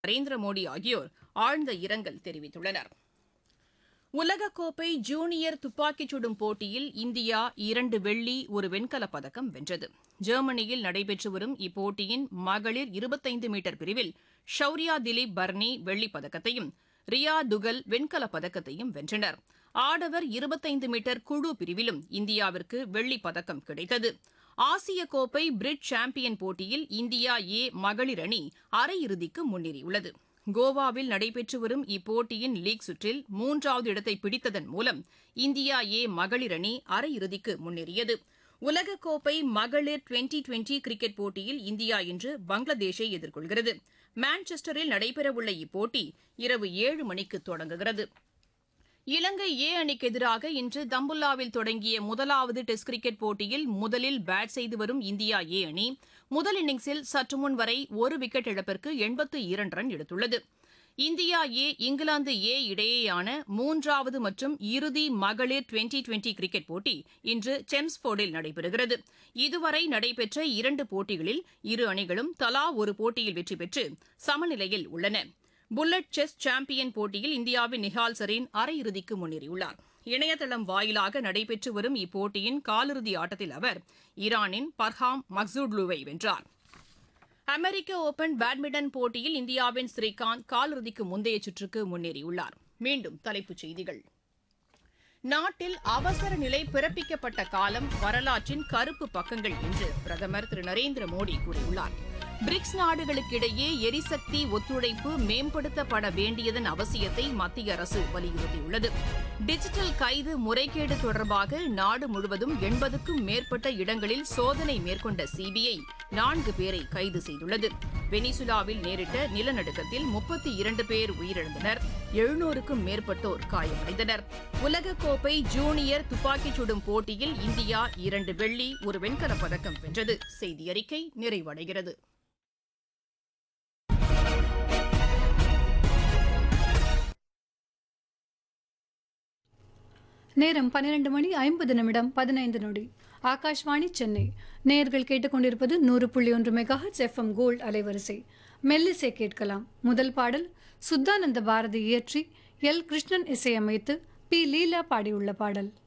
நரேந்திர மோடி ஆகியோர் ஆழ்ந்த இரங்கல் தெரிவித்துள்ளனர் உலகக்கோப்பை ஜூனியர் துப்பாக்கிச் சுடும் போட்டியில் இந்தியா இரண்டு வெள்ளி ஒரு வெண்கலப் பதக்கம் வென்றது ஜெர்மனியில் நடைபெற்று வரும் இப்போட்டியின் மகளிர் இருபத்தைந்து மீட்டர் பிரிவில் ஷௌரியா திலீப் பர்னி வெள்ளிப் பதக்கத்தையும் ரியா துகல் வெண்கலப் பதக்கத்தையும் வென்றனர் ஆடவர் இருபத்தைந்து மீட்டர் குழு பிரிவிலும் இந்தியாவிற்கு வெள்ளிப் பதக்கம் கிடைத்தது ஆசிய கோப்பை பிரிட் சாம்பியன் போட்டியில் இந்தியா ஏ மகளிர் அணி அரையிறுதிக்கு முன்னேறியுள்ளது கோவாவில் நடைபெற்று வரும் இப்போட்டியின் லீக் சுற்றில் மூன்றாவது இடத்தை பிடித்ததன் மூலம் இந்தியா ஏ மகளிர் அணி அரையிறுதிக்கு முன்னேறியது உலகக்கோப்பை மகளிர் டுவெண்டி டுவெண்டி கிரிக்கெட் போட்டியில் இந்தியா இன்று பங்களாதேஷை எதிர்கொள்கிறது மான்செஸ்டரில் நடைபெறவுள்ள இப்போட்டி இரவு ஏழு மணிக்கு தொடங்குகிறது இலங்கை ஏ அணிக்கு எதிராக இன்று தம்புல்லாவில் தொடங்கிய முதலாவது டெஸ்ட் கிரிக்கெட் போட்டியில் முதலில் பேட் செய்து வரும் இந்தியா ஏ அணி முதல் இன்னிங்ஸில் சற்று முன் வரை ஒரு விக்கெட் இழப்பிற்கு எண்பத்து இரண்டு ரன் எடுத்துள்ளது இந்தியா ஏ இங்கிலாந்து ஏ இடையேயான மூன்றாவது மற்றும் இறுதி மகளிர் டுவெண்டி டுவெண்டி கிரிக்கெட் போட்டி இன்று செம்ஸ்போர்டில் நடைபெறுகிறது இதுவரை நடைபெற்ற இரண்டு போட்டிகளில் இரு அணிகளும் தலா ஒரு போட்டியில் வெற்றி பெற்று சமநிலையில் உள்ளன புல்லட் செஸ் சாம்பியன் போட்டியில் இந்தியாவின் நிஹால் சரீன் அரையிறுதிக்கு முன்னேறியுள்ளார் இணையதளம் வாயிலாக நடைபெற்று வரும் இப்போட்டியின் காலிறுதி ஆட்டத்தில் அவர் ஈரானின் பர்ஹாம் மக்சூட்லுவை வென்றார் அமெரிக்க ஓபன் பேட்மிண்டன் போட்டியில் இந்தியாவின் ஸ்ரீகாந்த் காலிறுதிக்கு முந்தைய சுற்றுக்கு முன்னேறியுள்ளார் மீண்டும் தலைப்புச் செய்திகள் நாட்டில் அவசர நிலை பிறப்பிக்கப்பட்ட காலம் வரலாற்றின் கருப்பு பக்கங்கள் என்று பிரதமர் திரு நரேந்திர மோடி கூறியுள்ளார் பிரிக்ஸ் நாடுகளுக்கிடையே எரிசக்தி ஒத்துழைப்பு மேம்படுத்தப்பட வேண்டியதன் அவசியத்தை மத்திய அரசு வலியுறுத்தியுள்ளது டிஜிட்டல் கைது முறைகேடு தொடர்பாக நாடு முழுவதும் எண்பதுக்கும் மேற்பட்ட இடங்களில் சோதனை மேற்கொண்ட சிபிஐ நான்கு பேரை கைது செய்துள்ளது வெனிசுலாவில் நேரிட்ட நிலநடுக்கத்தில் முப்பத்தி இரண்டு பேர் உயிரிழந்தனர் எழுநூறுக்கும் மேற்பட்டோர் காயமடைந்தனர் உலகக்கோப்பை ஜூனியர் துப்பாக்கிச் சுடும் போட்டியில் இந்தியா இரண்டு வெள்ளி ஒரு வெண்கலப் பதக்கம் வென்றது செய்தி அறிக்கை நிறைவடைகிறது நேரம் பன்னிரண்டு மணி ஐம்பது நிமிடம் பதினைந்து நொடி ஆகாஷ்வாணி சென்னை நேர்கள் கேட்டுக்கொண்டிருப்பது நூறு புள்ளி ஒன்று மெகாஹட்ஸ் எஃப்எம் கோல்ட் அலைவரிசை மெல்லிசை கேட்கலாம் முதல் பாடல் சுத்தானந்த பாரதி இயற்றி எல் கிருஷ்ணன் இசையமைத்து பி லீலா பாடியுள்ள பாடல்